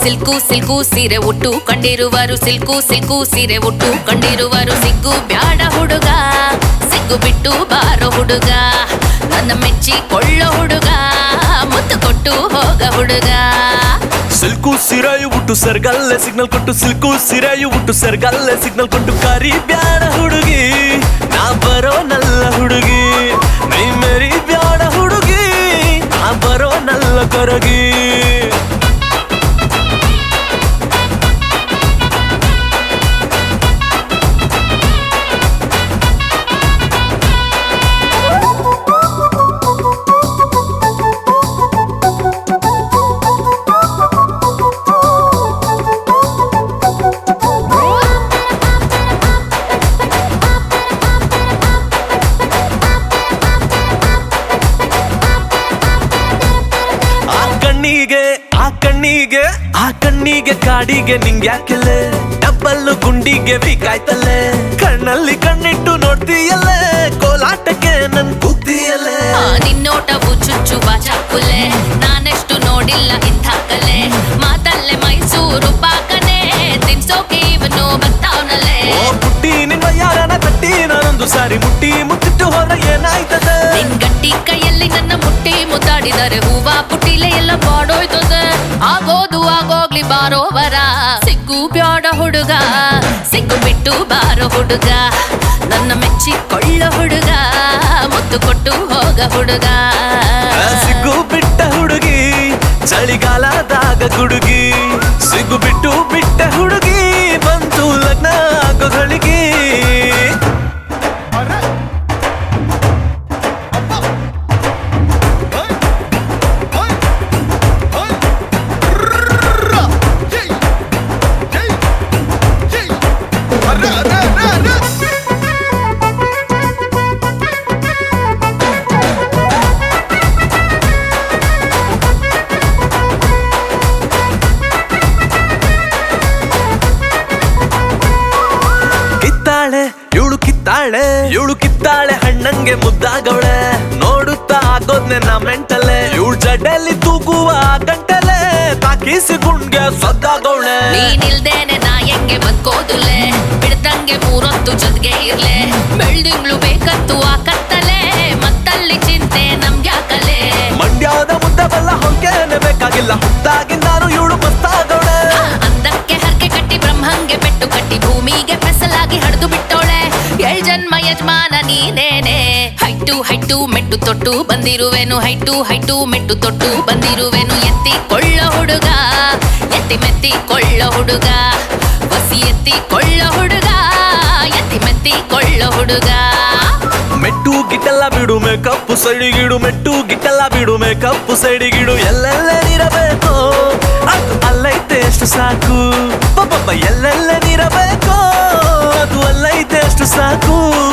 silk silk ಸೀರೆ ಉಟ್ಟು ಕಂಡಿರುವರು silk silk ಸೀರೆ ಉಟ್ಟು ಕಂಡಿರುವರು ಸಿಗ್ಗು ಬ್ಯಾಡ ಹುಡುಗ ಸಿಗ್ಗು ಬಿಟ್ಟು ಬಾರೋ ಹುಡುಗ ನನ್ನ ಮೆಚ್ಚಿ ಕೊಳ್ಳೋ ಹುಡುಗ ಮುತ್ತು ಕೊಟ್ಟು ಹೋಗ ಹುಡುಗ ಸಿಲ್ಕು ಸಿರಾಯು ಬಿಟ್ಟು ಸರ್ಗಲ್ಲೇ ಸಿಗ್ನಲ್ ಕೊಟ್ಟು ಸಿಲ್ಕು ಸಿರಾಯು ಬಿಟ್ಟು ಸರ್ಗಲ್ಲೇ ಸಿಗ್ನಲ್ ಕೊಟ್ಟು ಕರಿ ಬ್ಯಾಡ ಹುಡುಗಿ ನಾ ಬರೋ ನಲ್ಲ ಹುಡುಗಿ ನೀ ಮೇರಿ ಬ್ಯಾಡ ಹುಡುಗಿ ನಾ ಬರೋ ನಲ್ಲ ಕೊರಗಿ ಆ ಕಣ್ಣಿಗೆ ಆ ಕಣ್ಣಿಗೆ ಆ ಕಣ್ಣಿಗೆ ಕಾಡಿಗೆ ನಿಂಗ್ಯಾಕೆಲೆ ಡಬ್ಬಲ್ಲು ಗುಂಡಿಗೆ ಬೇಕಾಯ್ತಲ್ಲೇ ಕಣ್ಣಲ್ಲಿ ಕಣ್ಣಿಟ್ಟು ನೋಡ್ತೀಯಲ್ಲೇ ಕೋಲಾಟಕ್ಕೆ ನನ್ ಬುದ್ಧಿಯಲ್ಲೇ ಆ, ನಿನ್ನೋಟವು ಚುಚ್ಚು ಬಾಚಾಕುಲೆ ನಾನೆಷ್ಟು ನೋಡಿಲ್ಲ ಇಂಥ ಕಲೆ ಮಾತಲ್ಲೇ ಮೈಸೂರು ಪಾಕನೆ ತಿನ್ಸೋಕೆ ಇವನು ಬರ್ತಾವನಲ್ಲೇ ಓ ಪುಟ್ಟಿ ನಿನ್ನ ಯಾರನ ತಟ್ಟಿ ನಾನೊಂದು ಸಾರಿ ಮುಟ್ಟಿ ಮುತ್ತಿಟ್ಟು ಹೋದ ಏನಾಯ್ತದೆ ನಿನ್ ಗಟ್ಟಿ ಕೈಯಲ್ಲಿ ನನ್ನ ಮುಟ್ಟಿ ಮುದ್ದಾಡಿದರೆ ಹೂವ ಪುಟ್ಟಿಲೆ ಎಲ್ಲ ಬಾಡೋಯ್ತದೆ ಆಗೋದು ಆಗೋಗ್ಲಿ ಬಾರೋ ಬರ ಸಿಗ್ಗು ಬ್ಯಾಡ ಹುಡುಗ ಸಿಗ್ಗು ಬಿಟ್ಟು ಬಾರೋ ಹುಡುಗ ನನ್ನ ಮೆಚ್ಚಿ ಕೊಳ್ಳೋ ಹುಡುಗ ಮುತ್ತು ಕೊಟ್ಟು ಹೋಗ ಹುಡುಗ ಆ ಸಿಗ್ಗು ಬಿಟ್ಟ ಹುಡುಗಿ ಚಳಿಗಾಲದಾಗ ಗುಡುಗಿ ಸಿಗ್ಗು ಬಿಟ್ಟು ಬಿಟ್ಟ ಹುಡುಗಿ ಬಂತು ಲಗ್ನ ಆಗೋ ಗಳಿಗೆ ಕಿತ್ತಾಳೆ ಇವಳು ಕಿತ್ತಾಳೆ ಇವಳು ಕಿತ್ತಾಳೆ ಹಣ್ಣಂಗೆ ಮುದ್ದಾಗವಳೆ ನೋಡುತ್ತಾ ಆಗೋದ್ನೆ ನಾ ಮೆಂಟಲೆ ಇವಳು ಜಡ್ಡಲ್ಲಿ ತೂಗುವ ಗಂಟಲೆ ತಾಕಿಸಿ ಗುಂಡ್ಗೆ ಸದ್ದಾಗವಳೆ ನೀನಿಲ್ದೇನೆ ನಾ ಹೆಂಗೆ ಬದುಕೋದುಲೆ ಬಿಡ್ದಂಗೆ ಮೂರೊತ್ತು ಜೊತೆಗೆ ಇರ್ಲೆ ಬೆಳ್ದಿಂಗ್ಳು ಬೇಕಂತೂ ಆ ಕತ್ತಲೆ ಮತ್ತಲ್ಲಿ ಚಿಂತೆ ನಮ್ಗ್ಯಾಕಲೆ ಮಂಡ್ಯದ ಮುದ್ದೆ ಬಲ್ಲ ಹೊಂಕೇನೆ ಬೇಕಾಗಿಲ್ಲ ಹುಟ್ಟಾಗಿ ನಾನು ಇವಳು ಮಸ್ತಾಗವಳೆ ಅಂದಕ್ಕೆ ಹರಕೆ ಕಟ್ಟಿ ಬ್ರಹ್ಮಂಗೆ ಪೆಟ್ಟು ಕಟ್ಟಿ ಭೂಮಿಗೆ ಫಸಲಾಗಿ ಹಡ್ದು ಬಿಟ್ಟೋಳೆ ಎಳ್ ಜನ್ಮ ಯಜಮಾನ ನೀನೇನೆ ಹೈಟು ಹೈಟು ಮೆಟ್ಟು ತೊಟ್ಟು ಬಂದಿರುವೆನು ಹೈಟು ಹೈಟು ಮೆಟ್ಟು ತೊಟ್ಟು ಬಂದಿರುವೆನು ಎತ್ತಿ ಕೊಳ್ಳ ಹುಡುಗ ಎತ್ತಿ ಮೆತ್ತಿ ಕೊಳ್ಳ ಹುಡುಗ ಬಸಿ ಎತ್ತಿ ಕೊಳ್ಳ ಹುಡುಗ ಎತ್ತಿ ಮೆತ್ತಿ ಕೊಳ್ಳ ಹುಡುಗ ಮೆಟ್ಟು ಗಿಟ್ಟೆಲ್ಲ ಬಿಡು ಕಪ್ಪು ಸೈಡಿಗಿಡು ಮೆಟ್ಟು ಗಿಟ್ಟೆಲ್ಲ ಬಿಡು ಕಪ್ಪು ಸೈಡಿಗಿಡು ಎಲ್ಲೆಲ್ಲನಿರಬೇಕು ಅದು ಅಲ್ಲೈತೆ ಅಷ್ಟು ಸಾಕು ಪಪ್ಪ ಎಲ್ಲೆಲ್ಲನಿರಬೇಕು ಅದು ಅಲ್ಲೈತೆ ಅಷ್ಟು ಸಾಕು